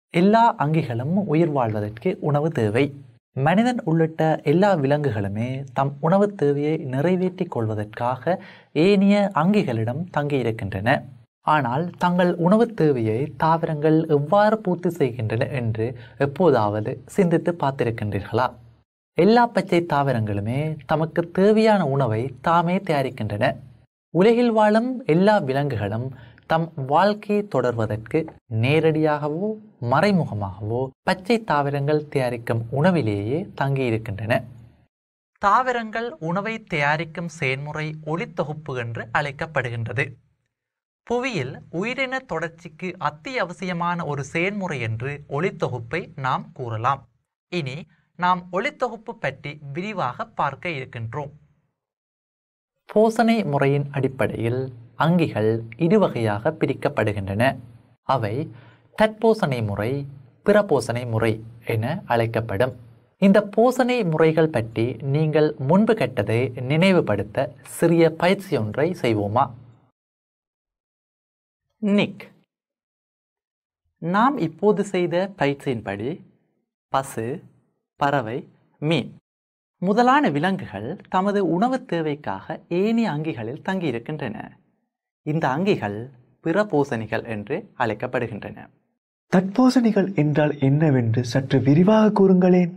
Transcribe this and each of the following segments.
எல்லா அங்கிகளும் உயிர் வாழ்வதற்கு உணவு தேவை மனிதன் உள்ளிட்ட எல்லா விலங்குகளுமே தம் உணவு தேவையை நிறைவேற்றிக் கொள்வதற்காக ஏனைய அங்கிகளிடம் தங்கியிருக்கின்றன ஆனால் தங்கள் உணவு தேவையை தாவரங்கள் எவ்வாறு பூர்த்தி செய்கின்றன என்று எப்போதாவது சிந்தித்து பார்த்திருக்கின்றீர்களா எல்லா பச்சை தாவரங்களுமே தமக்கு தேவையான உணவை தாமே தயாரிக்கின்றன உலகில் வாழும் எல்லா விலங்குகளும் தம் வாழ்க்கையை தொடர்வதற்கு நேரடியாகவோ மறைமுகமாகவோ பச்சை தாவரங்கள் தயாரிக்கும் உணவிலேயே தங்கியிருக்கின்றன தாவரங்கள் உணவை தயாரிக்கும் செயல்முறை ஒளித்தொகுப்பு என்று அழைக்கப்படுகின்றது புவியில் உயிரின தொடர்ச்சிக்கு அத்தியாவசியமான ஒரு செயல்முறை என்று ஒளித்தொகுப்பை நாம் கூறலாம் இனி நாம் ஒளித்தொகுப்பு பற்றி விரிவாக பார்க்க இருக்கின்றோம் போசனை முறையின் அடிப்படையில் அங்கிகள் இருவகையாக பிரிக்கப்படுகின்றன அவை தற்போசனை முறை பிறபோசனை முறை என அழைக்கப்படும் இந்த போசனை முறைகள் பற்றி நீங்கள் முன்பு கட்டதை நினைவுபடுத்த சிறிய பயிற்சி ஒன்றை செய்வோமா நிக் நாம் இப்போது செய்த பயிற்சியின்படி பசு பறவை மீன் முதலான விலங்குகள் தமது உணவுத் தேவைக்காக ஏனைய அங்கிகளில் தங்கியிருக்கின்றன இந்த அங்கிகள் பிற பூசணிகள் என்று அழைக்கப்படுகின்றன தட்போசணிகள் என்றால் என்னவென்று சற்று விரிவாக கூறுங்களேன்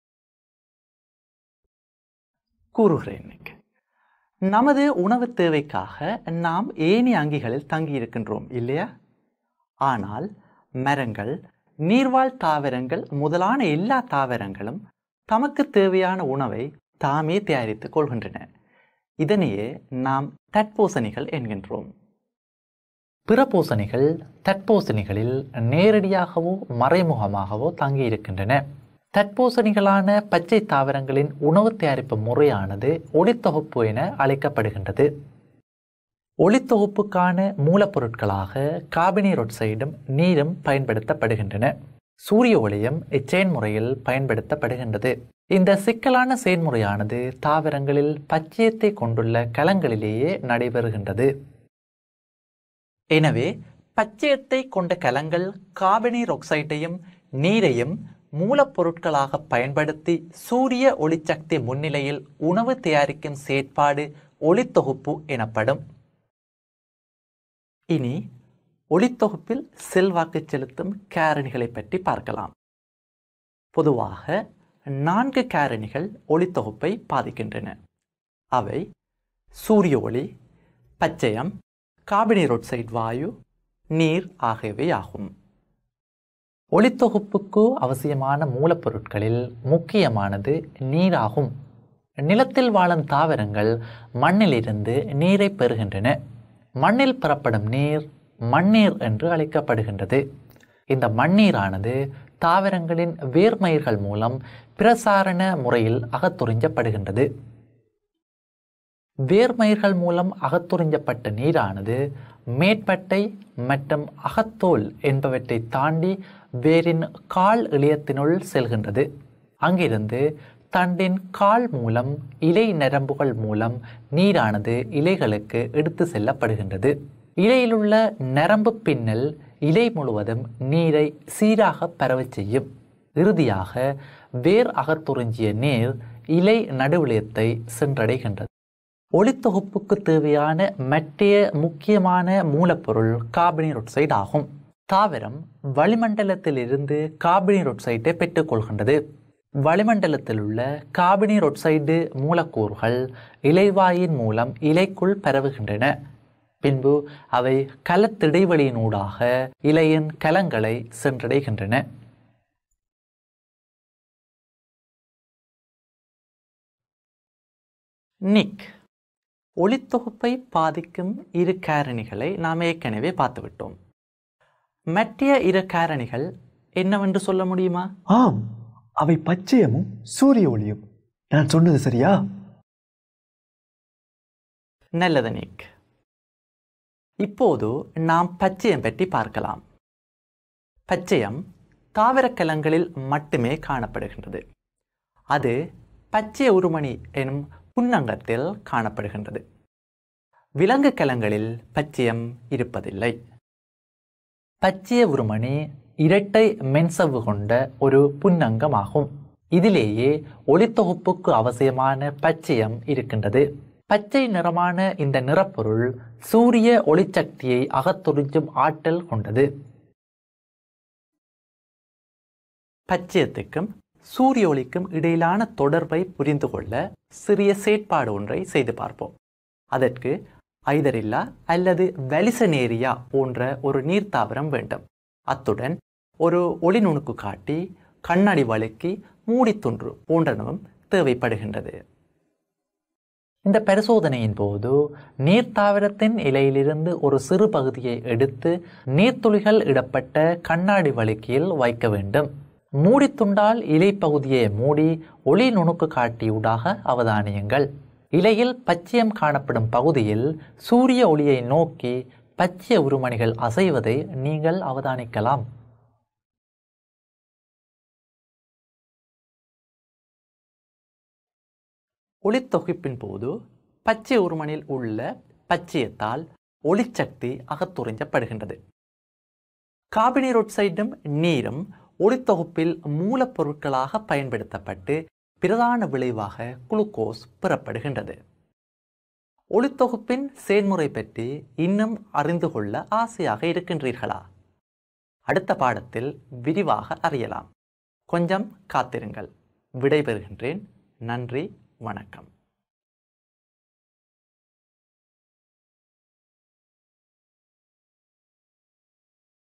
கூறுகிறேன் நிக். நமது உணவுத் தேவைக்காக நாம் ஏனைய அங்கிகளில் தங்கியிருக்கின்றோம் இல்லையா ஆனால் மரங்கள் நீர்வாழ் தாவரங்கள் முதலான எல்லா தாவரங்களும் தமக்கு தேவையான உணவை தாமே தயாரித்துக் கொள்கின்றன இதனையே நாம் தட்போசணிகள் என்கின்றோம் பிறப்போசணிகள் தட்போசணிகளில் நேரடியாகவோ மறைமுகமாகவோ தங்கியிருக்கின்றன தட்போசணிகளான பச்சை தாவரங்களின் உணவு தயாரிப்பு முறையானது ஒளித்தொகுப்பு என அழைக்கப்படுகின்றது ஒளித்தொகுப்புக்கான மூலப்பொருட்களாக கார்பனீரொட்சைடும் நீரும் பயன்படுத்தப்படுகின்றன சூரிய ஒளியும் இச்செயன்முறையில் பயன்படுத்தப்படுகின்றது இந்த சிக்கலான செயல்முறையானது தாவரங்களில் பச்சையத்தை கொண்டுள்ள கலங்களிலேயே நடைபெறுகின்றது எனவே பச்சையத்தை கொண்ட கலங்கள் கார்பனீர் ஆக்சைடையும் நீரையும் மூலப்பொருட்களாக பயன்படுத்தி சூரிய ஒளிச்சக்தி முன்னிலையில் உணவு தயாரிக்கும் செயற்பாடு ஒளித்தொகுப்பு எனப்படும் இனி ஒளித்தொகுப்பில் செல்வாக்கு செலுத்தும் காரணிகளை பற்றி பார்க்கலாம் பொதுவாக நான்கு காரணிகள் ஒளித்தொகுப்பை பாதிக்கின்றன அவை சூரிய ஒளி பச்சையம் கார்பனீரோட்சைட் வாயு நீர் ஆகியவை ஆகும் ஒளித்தொகுப்புக்கு அவசியமான மூலப்பொருட்களில் முக்கியமானது நீராகும் நிலத்தில் வாழும் தாவரங்கள் மண்ணிலிருந்து நீரை பெறுகின்றன மண்ணில் பெறப்படும் நீர் மண்ணீர் என்று அழைக்கப்படுகின்றது இந்த மண்ணீரானது தாவரங்களின் வேர்மயிர்கள் மூலம் பிரசாரண முறையில் அகத்துறிஞ்சப்படுகின்றது வேர்மயிர்கள் மூலம் அகத்துறிஞ்சப்பட்ட நீரானது மேற்பட்டை மற்றும் அகத்தோல் என்பவற்றை தாண்டி வேரின் கால் இழையத்தினுள் செல்கின்றது அங்கிருந்து தண்டின் கால் மூலம் இலை நரம்புகள் மூலம் நீரானது இலைகளுக்கு எடுத்து செல்லப்படுகின்றது இலையிலுள்ள நரம்பு பின்னல் இலை முழுவதும் நீரை சீராக பரவச் செய்யும் இறுதியாக வேர் அகத்துறிஞ்சிய நீர் இலை நடுவிளையத்தை சென்றடைகின்றது ஒளித்தொகுப்புக்கு தேவையான மற்றைய முக்கியமான மூலப்பொருள் கார்பனீரொட்சைடு ஆகும் தாவரம் வளிமண்டலத்திலிருந்து கார்பனீரொட்சைட்டை பெற்றுக்கொள்கின்றது வளிமண்டலத்தில் உள்ள கார்பனீரொட்சைடு மூலக்கூறுகள் இலைவாயின் மூலம் இலைக்குள் பரவுகின்றன பின்பு அவை கலத்திடைவெளியினூடாக இலையின் கலங்களை சென்றடைகின்றன நிக் ஒளித்தொகுப்பை பாதிக்கும் இரு காரணிகளை நாம் ஏற்கனவே பார்த்துவிட்டோம் மற்ற இரு காரணிகள் என்னவென்று சொல்ல முடியுமா ஆம் அவை பச்சையமும் சூரிய ஒளியும் நான் சொன்னது சரியா நல்லது நிக் இப்போது நாம் பச்சையம் பற்றி பார்க்கலாம் பச்சையம் தாவரக்கலங்களில் மட்டுமே காணப்படுகின்றது அது பச்சை உருமணி எனும் புன்னங்கத்தில் காணப்படுகின்றது விலங்கு கலங்களில் பச்சையம் இருப்பதில்லை பச்சைய உருமணி இரட்டை மென்சவ்வு கொண்ட ஒரு புன்னங்கமாகும் இதிலேயே ஒளித்தொகுப்புக்கு அவசியமான பச்சையம் இருக்கின்றது பச்சை நிறமான இந்த நிறப்பொருள் சூரிய ஒளிச்சக்தியை அகத்துறிஞ்சும் ஆற்றல் கொண்டது பச்சையத்துக்கும் சூரிய ஒளிக்கும் இடையிலான தொடர்பை புரிந்து கொள்ள சிறிய செயற்பாடு ஒன்றை செய்து பார்ப்போம் அதற்கு ஐதரில்லா அல்லது வலிசனேரியா போன்ற ஒரு நீர்த்தாவரம் வேண்டும் அத்துடன் ஒரு ஒளி நுணுக்கு காட்டி கண்ணாடி வழுக்கி மூடித்துன்று போன்றனவும் தேவைப்படுகின்றது இந்த பரிசோதனையின் போது நீர்த்தாவரத்தின் இலையிலிருந்து ஒரு சிறு பகுதியை எடுத்து நீர்த்துளிகள் இடப்பட்ட கண்ணாடி வழுக்கியில் வைக்க வேண்டும் மூடித்துண்டால் இலைப்பகுதியை மூடி ஒளி நுணுக்கு காட்டியூடாக அவதானியுங்கள் இலையில் பச்சையம் காணப்படும் பகுதியில் சூரிய ஒளியை நோக்கி பச்சைய உருமணிகள் அசைவதை நீங்கள் அவதானிக்கலாம் ஒளித்தொகுப்பின் போது பச்சை உருமனில் உள்ள பச்சையத்தால் ஒளிச்சக்தி அகத்துறிஞ்சப்படுகின்றது கார்பனீரொட்சைடும் நீரும் ஒளித்தொகுப்பில் மூலப்பொருட்களாக பயன்படுத்தப்பட்டு பிரதான விளைவாக குளுக்கோஸ் பெறப்படுகின்றது ஒளித்தொகுப்பின் செயல்முறை பற்றி இன்னும் அறிந்து கொள்ள ஆசையாக இருக்கின்றீர்களா அடுத்த பாடத்தில் விரிவாக அறியலாம் கொஞ்சம் காத்திருங்கள் விடைபெறுகின்றேன் நன்றி வணக்கம்